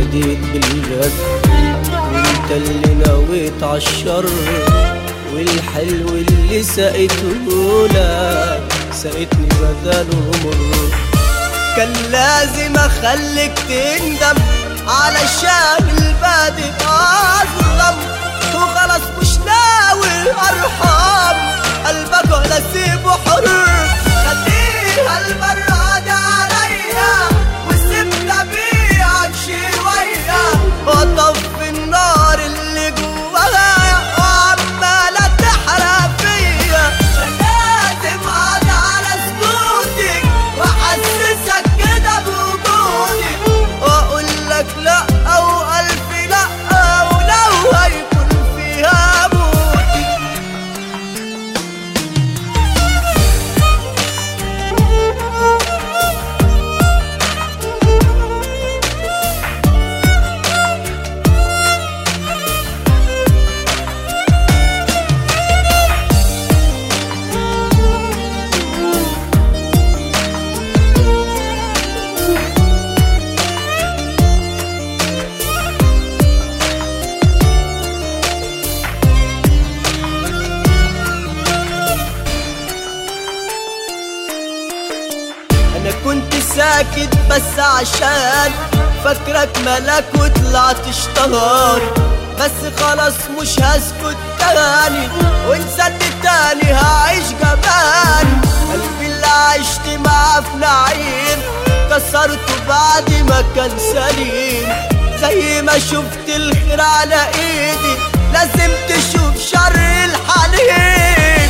ناديت بالجد وانت اللي نويت عالشر والحلو اللي سقيته لك سقيتني بداله مر كان لازم اخليك تندم علشان البادئ اظلم وخلاص مش ناوي ارحم قلبك ولا سيبه حر خليها المرة دي عليا وسيبنا بيعك شوية واطفي النار اللي جوايا وعمالة تحرق فيا لازم اقعد على سكوتك واحسسك كده بوجودي واقول لك لا او الف لا ولو هيكون فيها موتي انا كنت ساكت بس عشان فاكرك ملاك وطلعت اشتهار بس خلاص مش هسكت تاني وانساني تاني هعيش جبان قلبي اللي عشت معاه في نعيم كسرته بعد ما كان سليم زي ما شفت الخير على ايدي لازم تشوف شر الحليم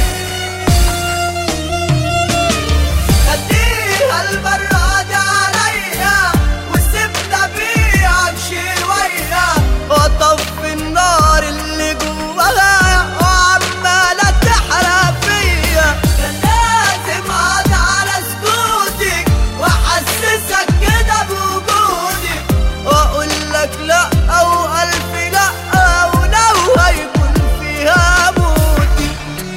خليها المرة دي عليا وسيبنا بيعك شوية واطفي النار اللي جوايا وعمالة تحرق فيا كان لازم اقعد على سكوتك واحسسك كده بوجودي واقول لك لا او الف لا ولو هيكون فيها موتي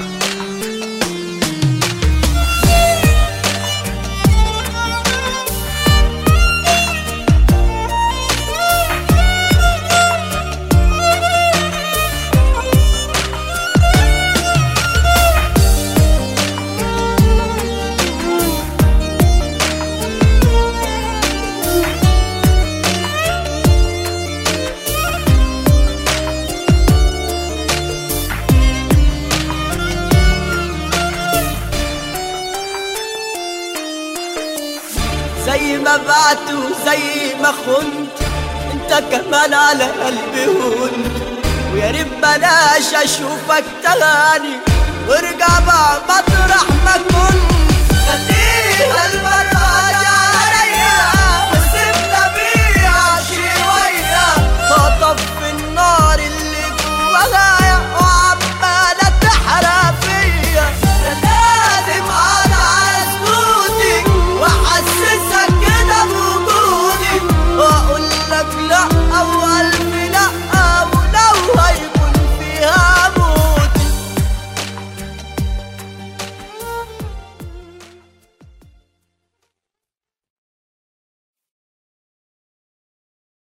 زي ما بعت وزي ما خنت انت كمان على قلبي هنت ويا ريت بلاش اشوفك تاني وارجع بقى مطرح ما كنت خليها المرة